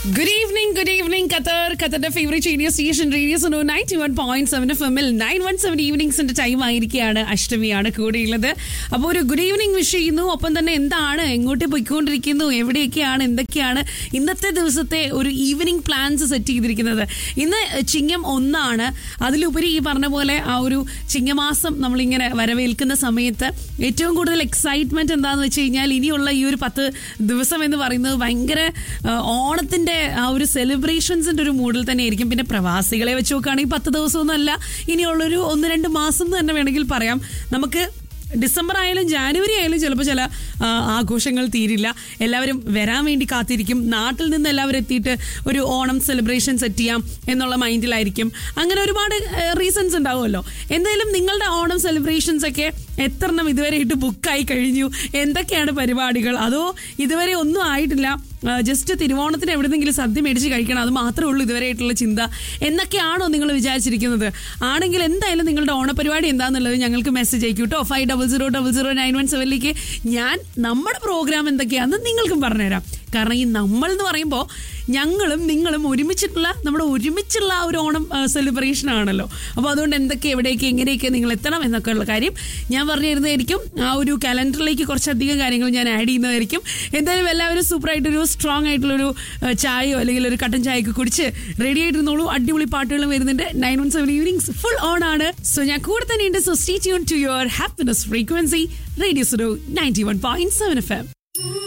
good evening good evening Qatar ഖത്തറിന്റെ favourite radio station radio Suno ninety one point seven F എമ്മിൽ nine one seven ഈവനിങ്സിന്റെ time ആയിരിക്കുകയാണ് അഷ്ടമിയാണ് കൂടെയുള്ളത് അപ്പോൾ ഒരു ഗുഡ് ഈവനിങ് വിഷ് ചെയ്യുന്നു ഒപ്പം തന്നെ എന്താണ് എങ്ങോട്ട് പോയിക്കൊണ്ടിരിക്കുന്നു എവിടെയൊക്കെയാണ് എന്തൊക്കെയാണ് ഇന്നത്തെ ദിവസത്തെ ഒരു ഈവനിങ് പ്ലാൻസ് സെറ്റ് ചെയ്തിരിക്കുന്നത് ഇന്ന് ചിങ്ങം ഒന്നാണ് അതിലുപരി ഈ പറഞ്ഞ പോലെ ആ ഒരു ചിങ്ങമാസം നമ്മളിങ്ങനെ വരവേൽക്കുന്ന സമയത്ത് ഏറ്റവും കൂടുതൽ എക്സൈറ്റ്മെന്റ് എന്താന്ന് വെച്ച് കഴിഞ്ഞാൽ ഇനിയുള്ള ഈ ഒരു പത്ത് ദിവസം എന്ന് പറയുന്നത് ഭയങ്കര ആ, ഓണത്തിന്റെ ആ ഒരു സെലിബ്രേഷൻസിന്റെ ഒരു മൂഡിൽ തന്നെ ആയിരിക്കും പിന്നെ പ്രവാസികളെ വെച്ച് നോക്കുകയാണെങ്കിൽ പത്ത് ദിവസമൊന്നുമല്ല ഇനിയുള്ളൊരു ഒന്ന് രണ്ട് മാസം എന്ന് തന്നെ വേണമെങ്കിൽ പറയാം നമുക്ക് ഡിസംബർ ആയാലും ജാനുവരി ആയാലും ചിലപ്പോൾ ചില ആ, ആഘോഷങ്ങൾ തീരില്ല എല്ലാവരും വരാൻ വേണ്ടി കാത്തിരിക്കും നാട്ടിൽ നിന്ന് എല്ലാവരും എത്തിയിട്ട് ഒരു ഓണം സെലിബ്രേഷൻ സെറ്റ് ചെയ്യാം എന്നുള്ള മൈൻഡിലായിരിക്കും അങ്ങനെ ഒരുപാട് റീസൺസ് ഉണ്ടാവുമല്ലോ എന്തായാലും നിങ്ങളുടെ ഓണം സെലിബ്രേഷൻസ് ഒക്കെ എത്രണ്ണം ഇതുവരെ ഇട്ട് ബുക്കായി കഴിഞ്ഞു എന്തൊക്കെയാണ് പരിപാടികൾ അതോ ഇതുവരെ ഒന്നും ആയിട്ടില്ല ജസ്റ്റ് തിരുവോണത്തിന് എവിടെന്നെങ്കിലും സദ്യ മേടിച്ച് കഴിക്കണം അത് മാത്രമേ ഉള്ളൂ ഇതുവരെയായിട്ടുള്ള ചിന്ത എന്നൊക്കെയാണോ നിങ്ങൾ വിചാരിച്ചിരിക്കുന്നത് ആണെങ്കിൽ എന്തായാലും നിങ്ങളുടെ ഓണപരിപാടി എന്താണെന്നുള്ളത് ഞങ്ങൾക്ക് മെസ്സേജ് അയക്കൂ കേട്ടോ five double zero double zero nine one സെവനിലേക്ക് ഞാൻ നമ്മുടെ പ്രോഗ്രാം എന്തൊക്കെയാണെന്ന് നിങ്ങൾക്കും പറഞ്ഞുതരാം കാരണം ഈ നമ്മൾ എന്ന് പറയുമ്പോൾ ഞങ്ങളും നിങ്ങളും ഒരുമിച്ചിട്ടുള്ള നമ്മുടെ ഒരുമിച്ചുള്ള ആ ഒരു ഓണം സെലിബ്രേഷൻ ആണല്ലോ അപ്പോൾ അതുകൊണ്ട് എന്തൊക്കെ എവിടേക്ക് എങ്ങനെയൊക്കെ നിങ്ങൾ എത്തണം എന്നൊക്കെ ഉള്ള കാര്യം ഞാൻ പറഞ്ഞു തരുന്നതായിരിക്കും ആ ഒരു കലണ്ടറിലേക്ക് കുറച്ചധികം കാര്യങ്ങൾ ഞാൻ ആഡ് ചെയ്യുന്നതായിരിക്കും എന്തായാലും എല്ലാവരും സൂപ്പറായിട്ടൊരു സ്ട്രോങ് ആയിട്ടുള്ളൊരു ആ, ചായയോ അല്ലെങ്കിൽ ഒരു കട്ടൻ ചായയൊക്കെ കുടിച്ച് റെഡി ആയിട്ടിരുന്നോളൂ അടിപൊളി പാട്ടുകളും വരുന്നുണ്ട് nine one seven evenings full on ആണ് സോ ഞാൻ കൂടെ തന്നെ ഉണ്ട് so stay tune to your happiness frequency radio Suno ninety one point seven F M